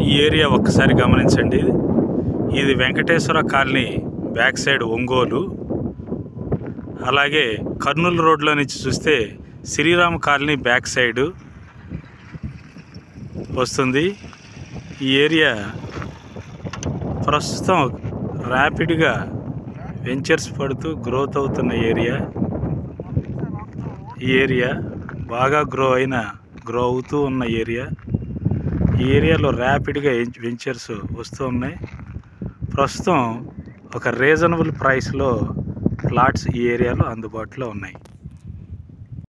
ఈ ఏరియా ఒక్కసారి గమనించండి ఇది Venkateswara colony back side Ongole అలాగే కర్నూలు రోడ్లో నుంచి చూస్తే శ్రీరామ్ కాలనీ బ్యాక్ సైడు వస్తుంది ఈ ఏరియా ప్రస్తుతం ర్యాపిడ్గా వెంచర్స్ పడుతూ గ్రోత్ అవుతున్న ఏరియా ఈ ఏరియా బాగా గ్రో అయిన గ్రో అవుతూ ఉన్న ఏరియా ఈ ఏరియాలో ర్యాపిడ్గా వెంచర్స్ వస్తూ ఉన్నాయి ప్రస్తుతం ఒక రీజనబుల్ ప్రైస్లో ప్లాట్స్ ఈ ఏరియాలో అందుబాటులో ఉన్నాయి